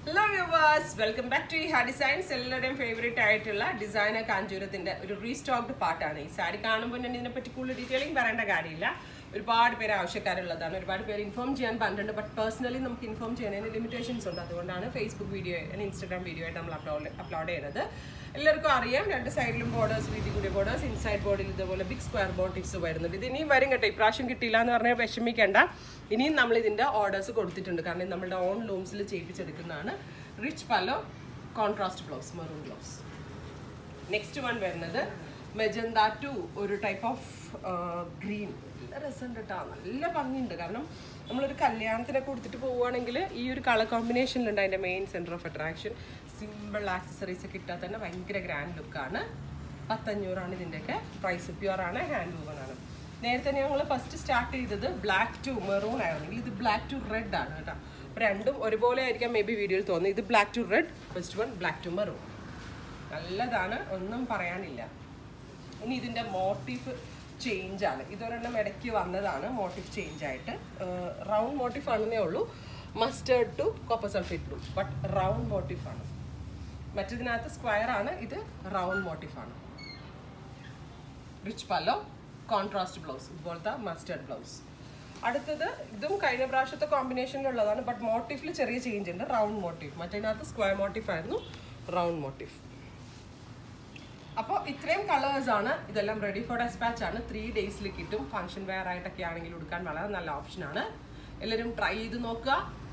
hello viewers welcome back to ha designs എല്ലാവരുടെയും favourite ആയിട്ടുള്ള designer കാഞ്ചൂരത്തിന്റെ ഒരു റീസ്റ്റോക്ഡ് പാർട്ടാണ് ഈ സാരി കാണുമ്പോൾ തന്നെ ഇതിനെപ്പറ്റി കൂടുതൽ ഡീറ്റെയിലിംഗ് പറയേണ്ട കാര്യമില്ല ഒരുപാട് പേര് ആവശ്യക്കാരുള്ളതാണ് ഒരുപാട് പേര് ഇൻഫോം ചെയ്യാൻ പറഞ്ഞിട്ടുണ്ട് ബട്ട് പേഴ്സണലി നമുക്ക് ഇൻഫോം ചെയ്യുന്നതിന് ലിമിറ്റേഷൻസ് ഉണ്ട് അതുകൊണ്ടാണ് ഫേസ്ബുക്ക് വീഡിയോ ഇൻസ്റ്റാഗ്രാം വീഡിയോ ആയിട്ട് നമ്മൾ അപ്ലോഡ് അപ്ലോഡ് ചെയ്യുന്നത് എല്ലാവർക്കും അറിയാം രണ്ട് സൈഡിലും ബോർഡേഴ്സ് വീതി കൂടിയ ബോർഡേഴ്സ് ഇൻസൈഡ് ബോർഡിൽ ഇതുപോലെ ബിഗ് സ്ക്വയർ ബോട്ടിക്സ് വരുന്നുണ്ട് ഇത് ഇനിയും വരും കേട്ടോ ഇപ്രാവശ്യം കിട്ടിയില്ല എന്ന് പറഞ്ഞാൽ വിഷമിക്കേണ്ട ഇനിയും നമ്മൾ ഇതിന്റെ ഓർഡേഴ്സ് കൊടുത്തിട്ടുണ്ട് കാരണം ഇത് നമ്മുടെ ഓൺ ലൂംസിൽ ചെയ്യിപ്പിച്ചെടുക്കുന്നതാണ് rich pallu contrast blouse maroon blouse next one വരുന്നത് മെജന്ത ടു ഒരു ടൈപ്പ് ഓഫ് ഗ്രീൻ നല്ല രസമുണ്ട് കേട്ടോ നല്ല ഭംഗിയുണ്ട് കാരണം നമ്മളൊരു കല്യാണത്തിനൊക്കെ കൊടുത്തിട്ട് പോവുകയാണെങ്കിൽ ഈ ഒരു കളർ കോമ്പിനേഷനിലുണ്ട് അതിൻ്റെ main centre of attraction simple accessories ഒക്കെ ഇട്ടാൽ തന്നെ ഭയങ്കര ഗ്രാൻഡ് ലുക്കാണ് പത്തഞ്ഞൂറാണ് ഇതിൻ്റെയൊക്കെ പ്രൈസ് പ്യുവർ ആണ് ഹാൻഡ് വൂവൺ ആണ് നേരത്തെ ഞങ്ങൾ ഫസ്റ്റ് സ്റ്റാർട്ട് ചെയ്തത് ബ്ലാക്ക് ടു മെറൂൺ ആയിരുന്നെങ്കിൽ ഇത് ബ്ലാക്ക് ടു റെഡ് ആണ് കേട്ടോ അപ്പോൾ രണ്ടും ഒരുപോലെ ആയിരിക്കാം മേ ബി വീഡിയോയിൽ തോന്നുന്നത് ഇത് black to red first one black to maroon നല്ലതാണ് ഒന്നും പറയാനില്ല ഇനി ഇതിൻ്റെ മോട്ടീഫ് ചേഞ്ച് ആണ് ഇതൊരെണ്ണം ഇടയ്ക്ക് വന്നതാണ് മോട്ടീഫ് ചേഞ്ച് ആയിട്ട് റൗണ്ട് മോട്ടീഫ് ആണെന്നേ ഉള്ളൂ mustard to copper sulphate blue but round motif ആണ് മറ്റതിനകത്ത് സ്ക്വയർ ആണ് ഇത് റൗണ്ട് മോട്ടീഫ് ആണ് റിച്ച് പല്ലോ കോൺട്രാസ്റ്റ് ബ്ലൗസ് ഇതുപോലത്തെ മസ്റ്റേർഡ് ബ്ലൗസ് അടുത്തത് ഇതും കഴിഞ്ഞ പ്രാവശ്യത്തെ കോമ്പിനേഷനിലുള്ളതാണ് ബട്ട് മോട്ടീഫിൽ ചെറിയ ചേഞ്ച് ഉണ്ട് റൗണ്ട് മോട്ടീഫ് മറ്റതിനകത്ത് സ്ക്വയർ മോട്ടീഫ് ആയിരുന്നു റൗണ്ട് മോട്ടീഫ് അപ്പോൾ ഇത്രയും കളേഴ്സ് ആണ് ഇതെല്ലാം റെഡി ഫോർ ഡെസ്പാച്ച് ആണ് ത്രീ ഡേയ്സിൽ കിട്ടും ഫംഗ്ഷൻ വെയർ ആയിട്ടൊക്കെ ആണെങ്കിൽ ഉടുക്കാൻ വളരെ നല്ല ഓപ്ഷനാണ് എല്ലാവരും ട്രൈ ചെയ്ത് നോക്കുക